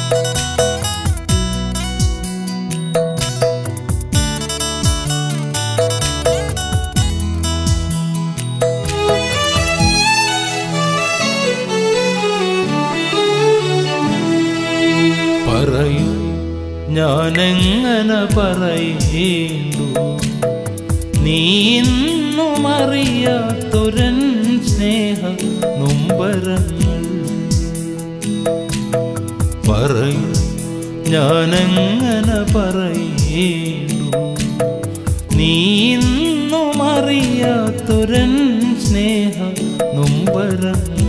പറയൂ ഞാനെങ്ങനെ പറയേണ്ടു നീ ഇന്നും അറിയാത്തൊരൻ സ്നേഹ നൊമ്പരങ്ങൾ പറയൂ ഞാനെങ്ങനെ പറയേണ്ടു നീ ഇന്നും അറിയാത്തൊരൻ സ്നേഹ നൊമ്പരങ്ങൾ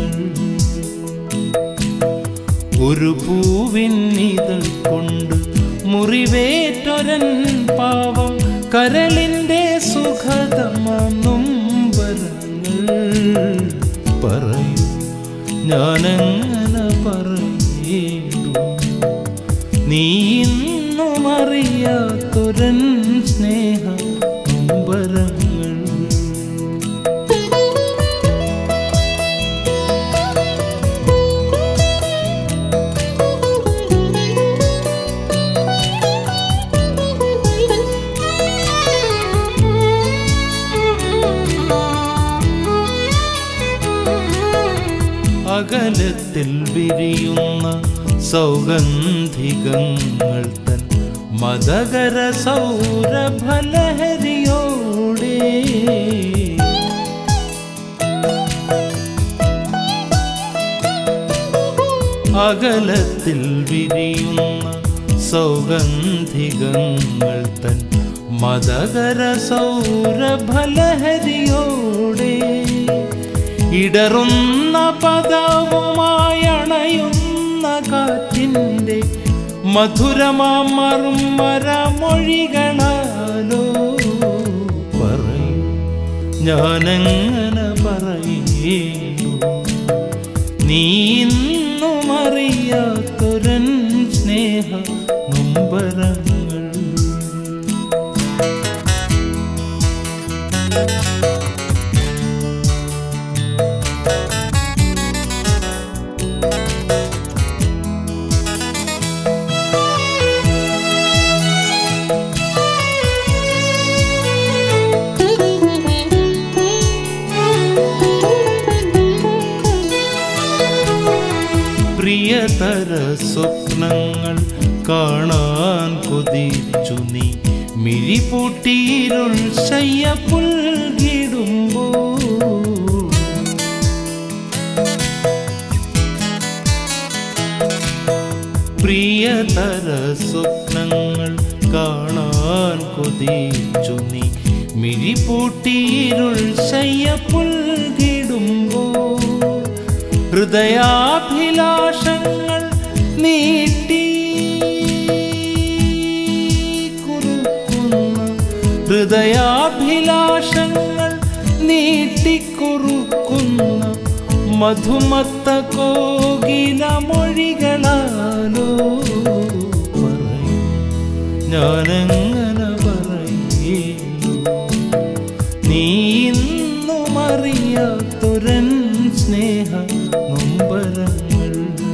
ഒരു പൂവിൻ ഇതൾ കൊണ്ട് മുറിവേറ്റൊരൻ പാവം കരളിൻ്റെ സുഖതമാം വരങ്ങൾ പറയൂ ഞാനെങ്ങനെ പറയേണ്ടു നീ ഇന്നും അറിയാത്തൊരൻ സ്നേഹ നൊമ്പരങ്ങൾ അകലത്തിൽ വിരിയുന്ന സൗഗന്ധികങ്ങൾ തൻ മതകര സൗരഭലഹരിയോടെ അകലത്തിൽ വിരിയുന്ന സൗഗന്ധികങ്ങൾ തൻ മതകര സൗരഭലഹരിയോടെ ഇടറുന്ന പദവുമായി അണയുന്ന കാറ്റിൻ്റെ മധുരമാമറും മരമൊഴികളാലോ പറയൂ ഞാനെങ്ങനെ പറയേണ്ടു നീ ഇന്നും അറിയാത്തൊരൻ സ്നേഹ നൊമ്പരങ്ങൾ പ്രിയതര സ്വപ്നങ്ങൾ കാണാൻ കൊതിച്ചു നീ മിഴിപൂട്ടിയിരുൾ ശയ്യ പുൽകിടുമ്പോ പ്രിയതര സ്വപ്നങ്ങൾ കാണാൻ കൊതിച്ചു നീ മിഴിപൂട്ടിയിരുൾ ശയ്യ പുൽകിടുമ്പോ ഹൃദയാഭിലാഷങ്ങൾ നീട്ടി കുറുക്കുന്ന ഹൃദയാഭിലാഷങ്ങൾ നീട്ടിക്കുറുക്കുന്ന മധുമത്ത കോകില മൊഴികളാലോ പറയും ഞാനെങ്ങനെ പറയേണ്ടു നീ ഇന്നും അറിയാത്തൊരൻ സ്നേഹ നൊമ്പരങ്ങൾ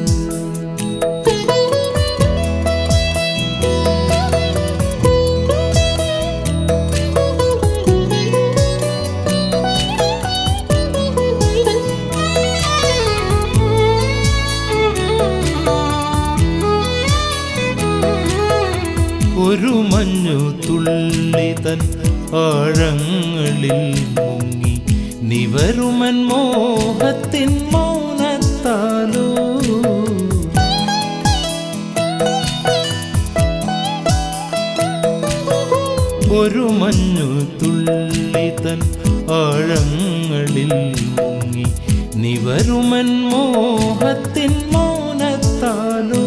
ഒരു മഞ്ഞു തുള്ളി തൻ ആഴങ്ങളിൽ മുങ്ങി നിവരുമൻ മോഹത്തിൻ മൗനത്താലോ ഒരു മഞ്ഞു തുള്ളി തൻ ആഴങ്ങളിൽ മുങ്ങി നിവരുമൻ മോഹത്തിൻ മൗനത്താലോ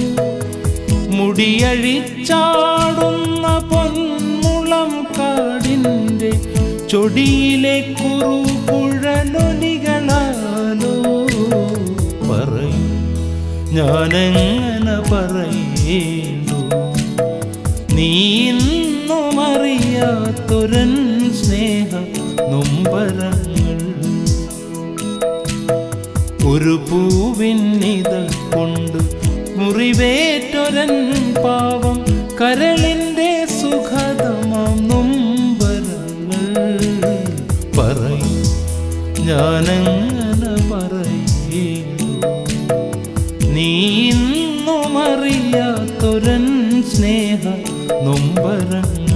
മുടിയഴിച്ചാടുന്ന പൊന്മുളം കാടിൻ്റെ ചൊടിയിലെ കുറുകുഴലൊലികളാലോ പറയും ഞാനെങ്ങനെ പറയേണ്ടു നീ ഇന്നും അറിയാത്തൊരൻ സ്നേഹ നൊമ്പരങ്ങൾ ഒരു പൂവിൻ ഇതൾ കൊണ്ട് മുറിവേറ്റൊരൻ പാവം കരളിൻ്റെ സുഖതമാം നൊമ്പരങ്ങൾ പറയും ഞാനങ്ങനെ പറയേണ്ടു നീ ഇന്നും അറിയാത്തൊരൻ സ്നേഹ നൊമ്പരങ്ങൾ